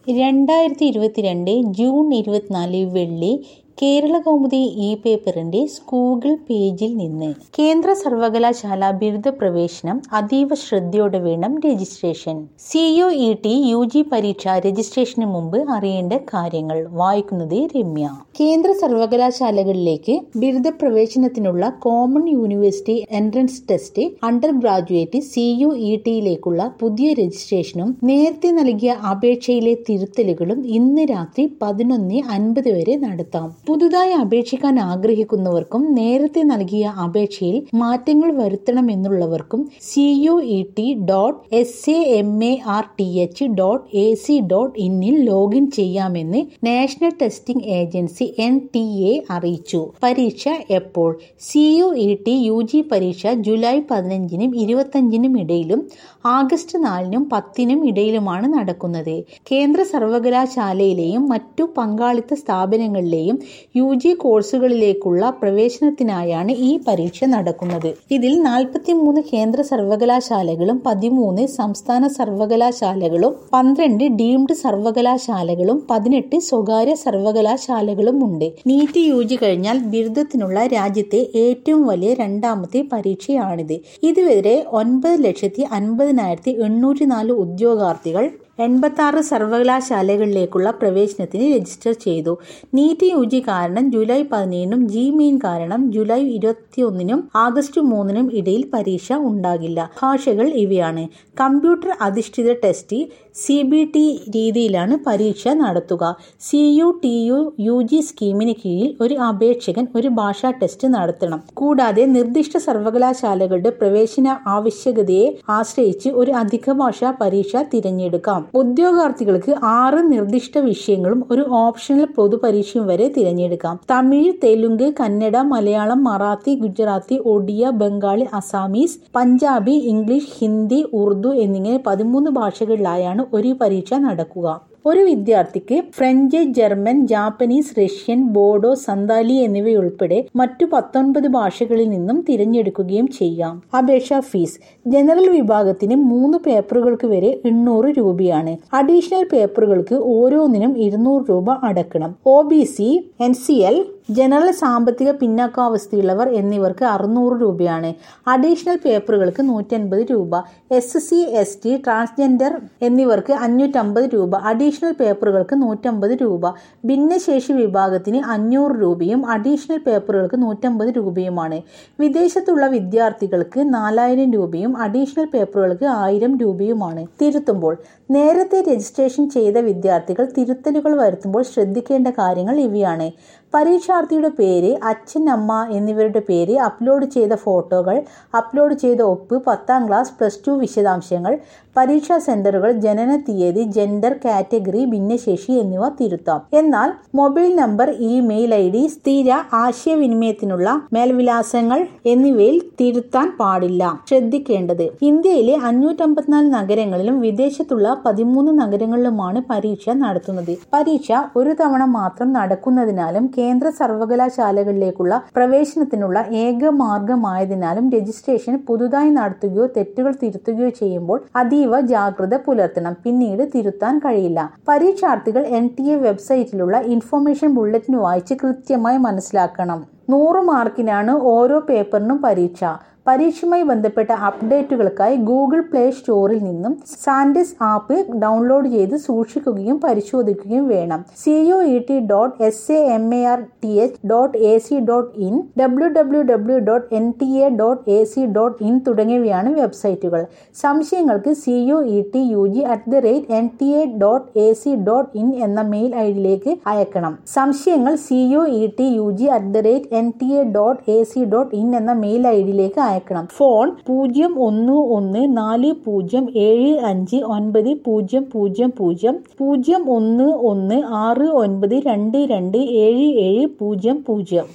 രണ്ടായിരത്തി ഇരുപത്തിരണ്ട് ജൂൺ ഇരുപത്തിനാല് വെള്ളി കേരള കൗമുദി ഇ പേപ്പറിന്റെ ഗൂഗിൾ പേജിൽ നിന്ന് കേന്ദ്ര സർവകലാശാല ബിരുദ പ്രവേശനം അതീവ ശ്രദ്ധയോടെ വേണം registration C O E T U G പരീക്ഷ രജിസ്ട്രേഷന് മുമ്പ് അറിയേണ്ട കാര്യങ്ങൾ വായിക്കുന്നത് രമ്യ കേന്ദ്ര സർവകലാശാലകളിലേക്ക് ബിരുദ പ്രവേശനത്തിനുള്ള common university entrance test undergraduate C U E ടിയിലേക്കുള്ള പുതിയ രജിസ്ട്രേഷനും നേരത്തെ നൽകിയ അപേക്ഷയിലെ തിരുത്തലുകളും ഇന്ന് രാത്രി പതിനൊന്ന് അൻപത് വരെ നടത്താം പുതുതായി അപേക്ഷിക്കാൻ ആഗ്രഹിക്കുന്നവർക്കും നേരത്തെ നൽകിയ അപേക്ഷയിൽ മാറ്റങ്ങൾ വരുത്തണമെന്നുള്ളവർക്കും C U E T dot S A M A R T H dot A C dot ഇന്നിൽ ലോഗിൻ ചെയ്യാമെന്ന് national testing agency N T A അറിയിച്ചു പരീക്ഷ എപ്പോൾ C U E T U G പരീക്ഷ ജൂലൈ പതിനഞ്ചിനും ഇരുപത്തഞ്ചിനും ഇടയിലും ആഗസ്റ്റ് നാലിനും പത്തിനും ഇടയിലുമാണ് നടക്കുന്നത് കേന്ദ്ര സർവകലാശാലയിലെയും മറ്റു പങ്കാളിത്ത സ്ഥാപനങ്ങളിലെയും യു ജി കോഴ്സുകളിലേക്കുള്ള പ്രവേശനത്തിനായാണ് ഈ പരീക്ഷ നടക്കുന്നത് ഇതിൽ നാൽപ്പത്തിമൂന്ന് കേന്ദ്ര സർവകലാശാലകളും പതിമൂന്ന് സംസ്ഥാന സർവകലാശാലകളും പന്ത്രണ്ട് ഡീംഡ് സർവകലാശാലകളും പതിനെട്ട് സ്വകാര്യ സർവകലാശാലകളും ഉണ്ട് നീറ്റ് യു ജി കഴിഞ്ഞാൽ ബിരുദത്തിനുള്ള രാജ്യത്തെ ഏറ്റവും വലിയ രണ്ടാമത്തെ പരീക്ഷയാണിത് ഇതുവരെ ഒൻപത് ലക്ഷത്തി അൻപതിനായിരത്തി എണ്ണൂറ്റി നാല് ഉദ്യോഗാർത്ഥികൾ എൺപത്തി ആറ് സർവകലാശാലകളിലേക്കുള്ള പ്രവേശനത്തിന് രജിസ്റ്റർ ചെയ്തു നീറ്റ് യു ജി കാരണം ജൂലൈ പതിനേഴിനും ജി മെയിൻ കാരണം ജൂലൈ ഇരുപത്തിയൊന്നിനും ആഗസ്റ്റ് മൂന്നിനും ഇടയിൽ പരീക്ഷ ഉണ്ടാകില്ല ഭാഷകൾ ഇവയാണ് കമ്പ്യൂട്ടർ അധിഷ്ഠിത ടെസ്റ്റ് സി ബി ടി രീതിയിലാണ് പരീക്ഷ നടത്തുക C U T U U G സ്കീമിന് കീഴിൽ ഒരു അപേക്ഷകൻ ഒരു ഭാഷാ ടെസ്റ്റ് നടത്തണം കൂടാതെ നിർദ്ദിഷ്ട സർവകലാശാലകളുടെ പ്രവേശന ആവശ്യകതയെ ആശ്രയിച്ച് ഒരു അധിക ഭാഷാ പരീക്ഷ തിരഞ്ഞെടുക്കാം ഉദ്യോഗാർത്ഥികൾക്ക് ആറ് നിർദ്ദിഷ്ട വിഷയങ്ങളും ഒരു ഓപ്ഷണൽ പൊതുപരീക്ഷയും വരെ തിരഞ്ഞെടുക്കാം തമിഴ് തെലുങ്ക് കന്നഡ മലയാളം മറാത്തി ഗുജറാത്തി ഒഡിയ ബംഗാളി അസാമീസ് പഞ്ചാബി ഇംഗ്ലീഷ് ഹിന്ദി ഉറുദു എന്നിങ്ങനെ പതിമൂന്ന് ഭാഷകളിലായാണ് ഒരു പരീക്ഷ നടക്കുക ഒരു വിദ്യാർത്ഥിക്ക് French German Japanese Russian Bodo Santali എന്നിവയുൾപ്പെടെ മറ്റു പത്തൊൻപത് ഭാഷകളിൽ നിന്നും തിരഞ്ഞെടുക്കുകയും ചെയ്യാം അപേക്ഷാ ഫീസ് ജനറൽ വിഭാഗത്തിന് മൂന്ന് പേപ്പറുകൾക്ക് വരെ എണ്ണൂറ് രൂപയാണ് അഡീഷണൽ പേപ്പറുകൾക്ക് ഓരോന്നിനും ഇരുന്നൂറ് രൂപ അടക്കണം O B C N C L general സാമ്പത്തിക പിന്നാക്കാവസ്ഥയുള്ളവർ എന്നിവർക്ക് അറുന്നൂറ് രൂപയാണ് അഡീഷണൽ പേപ്പറുകൾക്ക് നൂറ്റൻപത് രൂപ S C S T transgender എന്നിവർക്ക് അഞ്ഞൂറ്റമ്പത് രൂപ അഡീഷണൽ പേപ്പറുകൾക്ക് നൂറ്റമ്പത് രൂപ ഭിന്നശേഷി വിഭാഗത്തിന് അഞ്ഞൂറ് രൂപയും അഡീഷണൽ പേപ്പറുകൾക്ക് നൂറ്റമ്പത് രൂപയുമാണ് വിദേശത്തുള്ള വിദ്യാർത്ഥികൾക്ക് നാലായിരം രൂപയും അഡീഷണൽ പേപ്പറുകൾക്ക് ആയിരം രൂപയുമാണ് തിരുത്തുമ്പോൾ നേരത്തെ രജിസ്ട്രേഷൻ ചെയ്ത വിദ്യാർത്ഥികൾ തിരുത്തലുകൾ വരുത്തുമ്പോൾ ശ്രദ്ധിക്കേണ്ട കാര്യങ്ങൾ ഇവയാണ് പരീക്ഷാർത്ഥിയുടെ പേര് അച്ഛൻ അമ്മ എന്നിവരുടെ പേര് അപ്ലോഡ് ചെയ്ത ഫോട്ടോകൾ അപ്ലോഡ് ചെയ്ത ഒപ്പ് പത്താം ക്ലാസ് പ്ലസ് ടു വിശദാംശങ്ങൾ പരീക്ഷാ സെന്ററുകൾ ജനന തീയതി ജെൻഡർ കാറ്റഗറി ഭിന്നശേഷി എന്നിവ തിരുത്താം എന്നാൽ mobile number email I D സ്ഥിര ആശയവിനിമയത്തിനുള്ള മേൽവിലാസങ്ങൾ എന്നിവയിൽ തിരുത്താൻ പാടില്ല ശ്രദ്ധിക്കേണ്ടത് ഇന്ത്യയിലെ അഞ്ഞൂറ്റമ്പത്തിനാല് നഗരങ്ങളിലും വിദേശത്തുള്ള പതിമൂന്ന് നഗരങ്ങളിലുമാണ് പരീക്ഷ നടത്തുന്നത് പരീക്ഷ ഒരു തവണ മാത്രം നടക്കുന്നതിനാലും കേന്ദ്ര സർവകലാശാലകളിലേക്കുള്ള പ്രവേശനത്തിനുള്ള ഏക മാർഗമായതിനാലും രജിസ്ട്രേഷൻ പുതുതായി നടത്തുകയോ തെറ്റുകൾ തിരുത്തുകയോ ചെയ്യുമ്പോൾ അതീവ ജാഗ്രത പുലർത്തണം പിന്നീട് തിരുത്താൻ കഴിയില്ല പരീക്ഷാർത്ഥികൾ എൻ ടി എ വെബ്സൈറ്റിലുള്ള ഇൻഫർമേഷൻ ബുള്ളറ്റിൻ വായിച്ച് കൃത്യമായി മനസ്സിലാക്കണം നൂറ് മാർക്കിനാണ് ഓരോ പേപ്പറിനും പരീക്ഷ പരീക്ഷയുമായി ബന്ധപ്പെട്ട അപ്ഡേറ്റുകൾക്കായി ഗൂഗിൾ പ്ലേ സ്റ്റോറിൽ നിന്നും സാൻഡിസ് ആപ്പ് ഡൗൺലോഡ് ചെയ്ത് സൂക്ഷിക്കുകയും പരിശോധിക്കുകയും വേണം C O E T dot S A M A R T H dot A C dot in W W W dot N T A dot A C dot in തുടങ്ങിയവയാണ് വെബ്സൈറ്റുകൾ സംശയങ്ങൾക്ക് C O E T U G at the rate N T A dot A C dot in എന്ന mail I ഡിയിലേക്ക് അയക്കണം സംശയങ്ങൾ C O E T U G at the rate N T A dot A C dot in എന്ന mail I ഡിയിലേക്ക് അയക്കണം phone പൂജ്യം ഒന്ന് ഒന്ന് നാല് പൂജ്യം ഏഴ് അഞ്ച് ഒൻപത് പൂജ്യം പൂജ്യം പൂജ്യം പൂജ്യം ഒന്ന് ഒന്ന് ആറ് ഒൻപത് രണ്ട് രണ്ട് ഏഴ് ഏഴ് പൂജ്യം പൂജ്യം